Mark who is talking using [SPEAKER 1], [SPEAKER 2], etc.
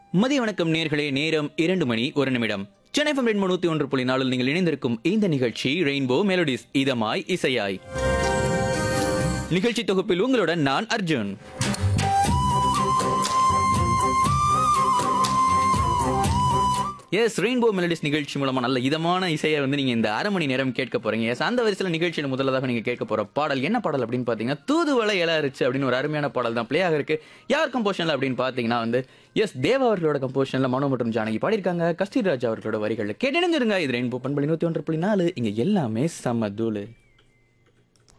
[SPEAKER 1] மதிய வணக்கம் நேர்களே நேரம் இரண்டு மணி ஒரு நிமிடம் சென்னை FM ரெண்டு நூத்தி ஒன்று புள்ளி நாலில் நீங்கள் இணைந்திருக்கும் இந்த நிகழ்ச்சி ரெயின்போ மெலோடிஸ் இதமாய் இசையாய் நிகழ்ச்சி தொகுப்பில் உங்களுடன் நான் அர்ஜுன் எஸ் ரெயின்போ மெலடிஸ் நிகழ்ச்சி மூலமா நல்ல இதமான இசையை வந்து நீங்க இந்த அரை மணி நேரம் கேட்க போறீங்க எஸ் அந்த வரிசையில் நிகழ்ச்சியில் முதல்லதாக நீங்க கேட்க போற பாடல் என்ன பாடல் அப்படின்னு பாத்தீங்கன்னா தூதுவளை இளரிச்சு அப்படின்னு ஒரு அருமையான பாடல் தான் பிளே ஆக இருக்கு யார் கம்போஷன்ல அப்படின்னு பாத்தீங்கன்னா வந்து எஸ் தேவா அவர்களோட கம்போஷன்ல மனோ மற்றும் ஜானகி பாடியிருக்காங்க கஸ்தூரி ராஜா அவர்களோட வரிகள் கேட்டிருந்துருங்க இது ரெயின்போ பண்பலி நூத்தி ஒன்று புள்ளி நாலு இங்க எல்லாமே செம்ம தூளு